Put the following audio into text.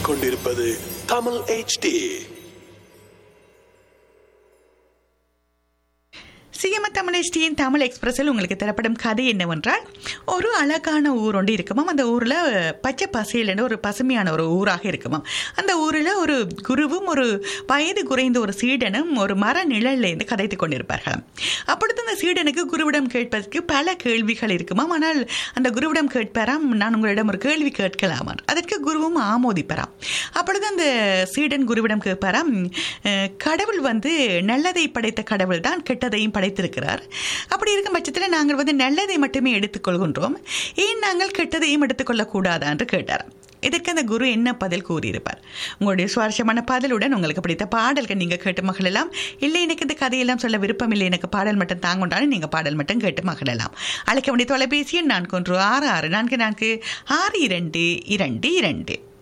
கேட்டுக்கொண்டிருப்பது தமிழ் HD சிஎம் தமிழ்ச்சியின் தமிழ் எக்ஸ்பிரஸில் உங்களுக்கு தரப்படும் கதை என்னவென்றால் ஒரு அழகான ஊர் ஒன்று இருக்குமாம் அந்த ஊரில் பச்சை பசையிலன்னு ஒரு பசுமையான ஒரு ஊராக இருக்குமாம் அந்த ஊரில் ஒரு குருவும் ஒரு வயது குறைந்த ஒரு சீடனும் ஒரு மர நிழல்லேருந்து கதைத்து கொண்டிருப்பார்களாம் அப்பொழுது அந்த சீடனுக்கு குருவிடம் கேட்பதற்கு பல கேள்விகள் இருக்குமாம் ஆனால் அந்த குருவிடம் கேட்பாராம் நான் உங்களிடம் ஒரு கேள்வி கேட்கலாமா அதற்கு குருவும் ஆமோதிப்பாராம் அப்பொழுது அந்த சீடன் குருவிடம் கேட்பாராம் "அஹ், கடவுள் வந்து நல்லதை படைத்த கடவுள் தான் கெட்டதையும் படைத்திருக்கிறார் அப்படி இருக்கும் பட்சத்தில் நாங்கள் வந்து நல்லதை மட்டுமே எடுத்துக்கொள்கின்றோம் ஏன் நாங்கள் கெட்டதையும் எடுத்துக்கொள்ளக்கூடாதா என்று கேட்டாராம் இதற்கு அந்த குரு என்ன பதில் கூறியிருப்பார் உங்களுடைய சுவாரஸ்யமான பதிலுடன் உங்களுக்கு பிடித்த பாடல்கள் நீங்கள் கேட்டு மகிழலாம் இல்லை எனக்கு இந்த கதையெல்லாம் சொல்ல விருப்பம் இல்லை எனக்கு பாடல் மட்டும் தாங்கொண்டாலும் நீங்கள் பாடல் மட்டும் கேட்டு மகிழலாம் அழைக்க வேண்டிய தொலைபேசி எண் நான்கு ஒன்று ஆறு ஆறு நான்கு நான்கு ஆறு இரண்டு இரண்டு இரண்டு